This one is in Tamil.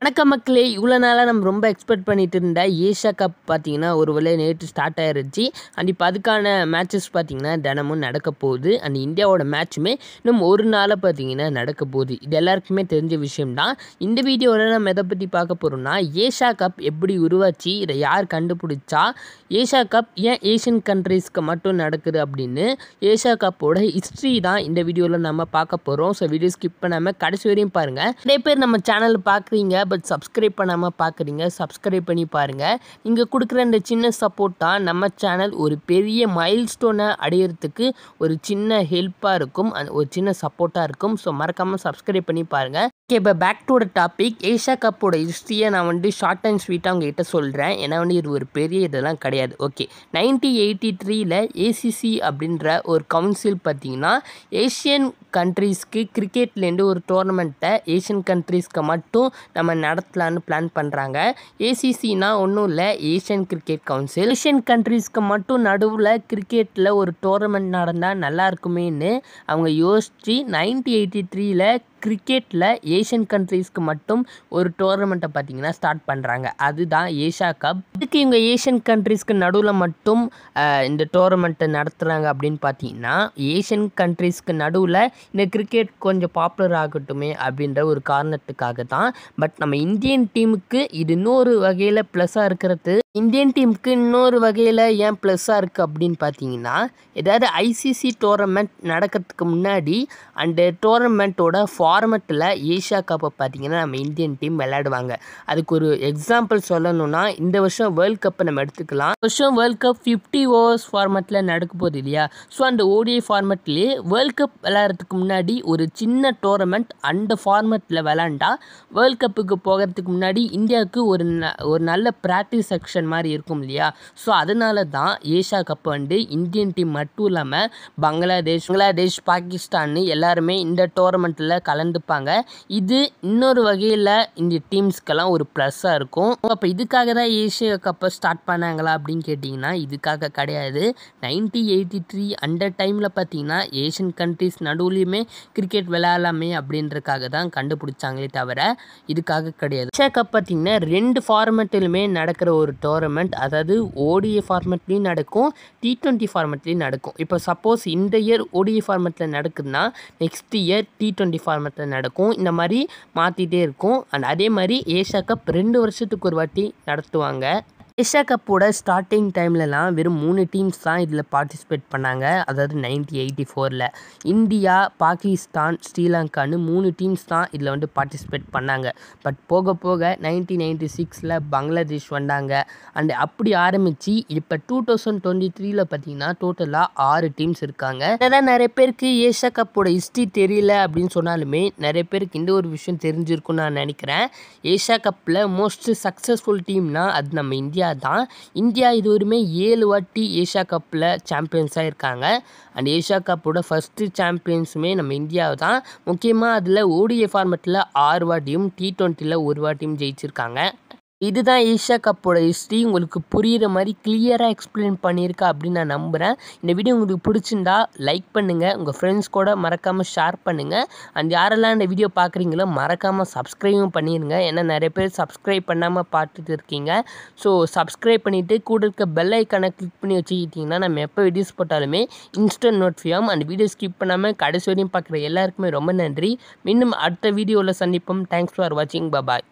வணக்கம் மக்களே இவ்வளோ நாளாக நம்ம ரொம்ப எக்ஸ்பெக்ட் பண்ணிட்டு இருந்த ஏஷியா கப் பார்த்தீங்கன்னா ஒரு வேளை நேற்று ஸ்டார்ட் ஆயிருச்சு அண்ட் இப்போ அதுக்கான மேட்சஸ் பார்த்தீங்கன்னா தினமும் நடக்க போகுது அண்ட் இந்தியாவோட மேட்ச்சுமே இன்னும் ஒரு நாளில் பார்த்தீங்கன்னா நடக்க போகுது இது எல்லாருக்குமே தெரிஞ்ச விஷயம்தான் இந்த வீடியோவில் நம்ம எதை பற்றி பார்க்க போகிறோம்னா ஏஷியா கப் எப்படி உருவாச்சு இதை யார் கண்டுபிடிச்சா ஏஷியா கப் ஏன் ஏஷியன் கண்ட்ரீஸ்க்கு மட்டும் நடக்குது அப்படின்னு ஏஷியா கப்போட ஹிஸ்ட்ரி தான் இந்த வீடியோவில் நம்ம பார்க்க போகிறோம் ஸோ வீடியோ ஸ்கிப் பண்ணாமல் கடைசி வரையும் பாருங்கள் நிறைய பேர் நம்ம சேனல் பார்க்குறீங்க பட் சப்ஸ்கிரைப் பண்ணாமல் பார்க்குறீங்க சப்ஸ்கிரைப் பண்ணி பாருங்கள் நீங்கள் கொடுக்குற இந்த சின்ன சப்போர்ட் தான் நம்ம சேனல் ஒரு பெரிய மைல் ஸ்டோனை அடையிறதுக்கு ஒரு சின்ன ஹெல்ப்பாக இருக்கும் and ஒரு சின்ன சப்போர்ட்டாக இருக்கும் ஸோ மறக்காமல் சப்ஸ்கிரைப் பண்ணி பாருங்கள் ஓகே இப்போ பேக் டு டாபிக் ஏஷியா கப்போட ஹிஸ்ட்ரியை நான் வந்து ஷார்ட் அண்ட் ஸ்வீட்டாக உங்ககிட்ட சொல்கிறேன் ஏன்னா வந்து இது ஒரு பெரிய இதெல்லாம் கிடையாது ஓகே நைன்டீன் எயிட்டி த்ரீல ஏசிசி அப்படின்ற ஒரு கவுன்சில் பார்த்தீங்கன்னா ஏஷியன் கண்ட்ரீஸ்க்கு கிரிக்கெட்லேருந்து ஒரு டோர்னமெண்ட்டை ஏஷியன் கண்ட்ரீஸ்க்கு மட்டும் நம்ம நடத்தலான்னு பிளான் பண்ணுறாங்க ஏசிசினா ஒன்றும் இல்லை ஏஷியன் கிரிக்கெட் கவுன்சில் ஏஷியன் கண்ட்ரீஸ்க்கு மட்டும் நடுவில் கிரிக்கெட்டில் ஒரு டோர்னமெண்ட் நடந்தால் நல்லா இருக்குமேன்னு அவங்க யோசித்து நைன்டீன் எயிட்டி த்ரீல கிரிக்கெட்டில் ஏஷியன் கண்ட்ரீஸ்க்கு மட்டும் ஒரு டோர்னமெண்ட்டை பார்த்தீங்கன்னா ஸ்டார்ட் பண்ணுறாங்க அதுதான் ஏஷியா கப் இதுக்கு இவங்க ஏஷியன் கண்ட்ரீஸ்க்கு நடுவில் மட்டும் அஹ், இந்த டோர்னமெண்ட்டை நடத்துகிறாங்க அப்படின்னு பார்த்தீங்கன்னா ஏஷியன் கண்ட்ரீஸ்க்கு நடுவில் இந்த கிரிக்கெட் கொஞ்சம் பாப்புலர் ஆகட்டுமே அப்படின்ற ஒரு காரணத்துக்காக தான் பட் நம்ம இந்தியன் டீமுக்கு இது இன்னொரு வகையில் ப்ளஸ்ஸாக இருக்கிறது இந்தியன் டீமுக்கு இன்னொரு வகையில் ஏன் ப்ளஸ்ஸாக இருக்குது அப்படின்னு பார்த்தீங்கன்னா ஏதாவது ஐசிசி டோர்னமெண்ட் நடக்கிறதுக்கு முன்னாடி அந்த டோர்னமெண்ட்டோட ஃபார்மெட்டில் ஏஷியா கப்பை பார்த்தீங்கன்னா நம்ம இந்தியன் டீம் விளையாடுவாங்க அதுக்கு ஒரு எக்ஸாம்பிள் சொல்லணும்னா இந்த வருஷம் வேர்ல்ட் கப்பை நம்ம எடுத்துக்கலாம் இந்த வருஷம் வேர்ல்ட் கப் ஃபிஃப்டி ஓவர்ஸ் ஃபார்மெட்டில் நடக்க போகுது இல்லையா ஸோ அந்த ஓடிஐ ஃபார்மெட்லேயே வேர்ல்ட் கப் விளையாடுறதுக்கு முன்னாடி ஒரு சின்ன டோர்னமெண்ட் அந்த ஃபார்மெட்டில் விளாண்டா வேர்ல்ட் கப்புக்கு போகிறதுக்கு முன்னாடி இந்தியாவுக்கு ஒரு ந- ஒரு நல்ல ப்ராக்டிஸ் செக்ஷன் மாதிரி இருக்கும் இல்லையா ஸோ அதனால தான் ஏஷியா கப் வந்து இந்தியன் டீம் மட்டும் இல்லாமல் பங்களாதேஷ் பங்களாதேஷ் பாகிஸ்தான் எல்லாருமே இந்த டோர்னமெண்ட்டில் கலந்துப்பாங்க இது இன்னொரு வகையில் இந்த டீம்ஸ்க்கெல்லாம் ஒரு ப்ளஸ்ஸாக இருக்கும் அப்போ இதுக்காக தான் ஏஷியா கப்பை ஸ்டார்ட் பண்ணாங்களா அப்படின்னு கேட்டிங்கன்னா இதுக்காக கிடையாது நைன்டீன் எயிட்டி த்ரீ அந்த டைமில் பார்த்தீங்கன்னா ஏஷியன் கண்ட்ரிஸ் நடுவுலையுமே கிரிக்கெட் விளையாடலாமே அப்படின்றதுக்காக தான் கண்டுபிடிச்சாங்களே தவிர இதுக்காக கிடையாது ஏஷியா கப் பார்த்தீங்கன்னா ரெண்டு ஃபார்மெட்டிலுமே நடக்கிற ஒரு டோர்னமெண்ட் அதாவது ஓடிஏ ஃபார்மெட்லேயும் நடக்கும் டி டுவெண்ட்டி ஃபார்மெட்லேயும் நடக்கும் இப்போ சப்போஸ் இந்த இயர் ஓடிஏ ஃபார்மெட்டில் நடக்குதுன்னா நெக்ஸ்ட் இயர் டி டுவெண்ட்டி ஃபார்மெட்டில் நடக்கும் இந்த மாதிரி மாற்றிட்டே இருக்கும் அண்ட் அதே மாதிரி ஏஷியா கப் ரெண்டு வருஷத்துக்கு ஒரு வாட்டி நடத்துவாங்க ஏஷியா கப்போட ஸ்டார்டிங் டைம்லலாம் வெறும் மூணு டீம்ஸ் தான் இதில் பார்ட்டிசிபேட் பண்ணாங்க அதாவது நைன்டீன் எயிட்டி ஃபோரில் இந்தியா பாகிஸ்தான் ஸ்ரீலங்கான்னு மூணு டீம்ஸ் தான் இதில் வந்து பார்ட்டிசிபேட் பண்ணாங்க பட் போக போக நைன்டீன் நைன்டி சிக்ஸில் பங்களாதேஷ் வந்தாங்க அண்ட் அப்படி ஆரம்பித்து இப்போ டூ தௌசண்ட் டுவெண்ட்டி த்ரீல பார்த்தீங்கன்னா டோட்டலாக ஆறு டீம்ஸ் இருக்காங்க அதான் நிறைய பேருக்கு ஏஷியா கப்போட ஹிஸ்ட்ரி தெரியல அப்படின்னு சொன்னாலுமே நிறைய பேருக்கு இந்த ஒரு விஷயம் தெரிஞ்சிருக்கும்னு நான் நினைக்கிறேன் ஏஷியா கப்பில் மோஸ்ட் சக்ஸஸ்ஃபுல் டீம்னா அது நம்ம இந்தியா தான் இந்தியா இதுவரையுமே ஏழு வாட்டி ஏஷியா கப்பில் சாம்பியன்ஸாக இருக்காங்க அண்ட் ஏஷியா கப்போட ஃபஸ்ட்டு சாம்பியன்ஸுமே நம்ம இந்தியா தான் முக்கியமாக அதில் ஓடிஏ ஃபார்மெட்டில் ஆறு வாட்டியும் டி டுவெண்ட்டியில் ஒரு வாட்டியும் ஜெயிச்சிருக்காங்க இதுதான் ஏஷியா கப்போட ஹிஸ்ட்ரி உங்களுக்கு புரிகிற மாதிரி கிளியராக எக்ஸ்பிளைன் பண்ணியிருக்கா அப்படின்னு நான் நம்புகிறேன் இந்த வீடியோ உங்களுக்கு பிடிச்சிருந்தா லைக் பண்ணுங்கள் உங்கள் ஃப்ரெண்ட்ஸ் கூட மறக்காமல் ஷேர் பண்ணுங்கள் அண்ட் யாரெல்லாம் இந்த வீடியோ பார்க்குறீங்களோ மறக்காமல் சப்ஸ்கிரைபும் பண்ணிடுங்க ஏன்னா நிறைய பேர் சப்ஸ்கிரைப் பண்ணாமல் பார்த்துட்டு இருக்கீங்க ஸோ சப்ஸ்கிரைப் பண்ணிவிட்டு கூட இருக்க பெல் ஐக்கானை கிளிக் பண்ணி வச்சுக்கிட்டிங்கன்னா நம்ம எப்போ வீடியோஸ் போட்டாலுமே instant notification and video skip பண்ணாமல் கடைசி வரையும் பார்க்குற எல்லாருக்குமே ரொம்ப நன்றி மீண்டும் அடுத்த வீடியோவில் சந்திப்போம் தேங்க்ஸ் ஃபார் வாட்சிங் பபாய்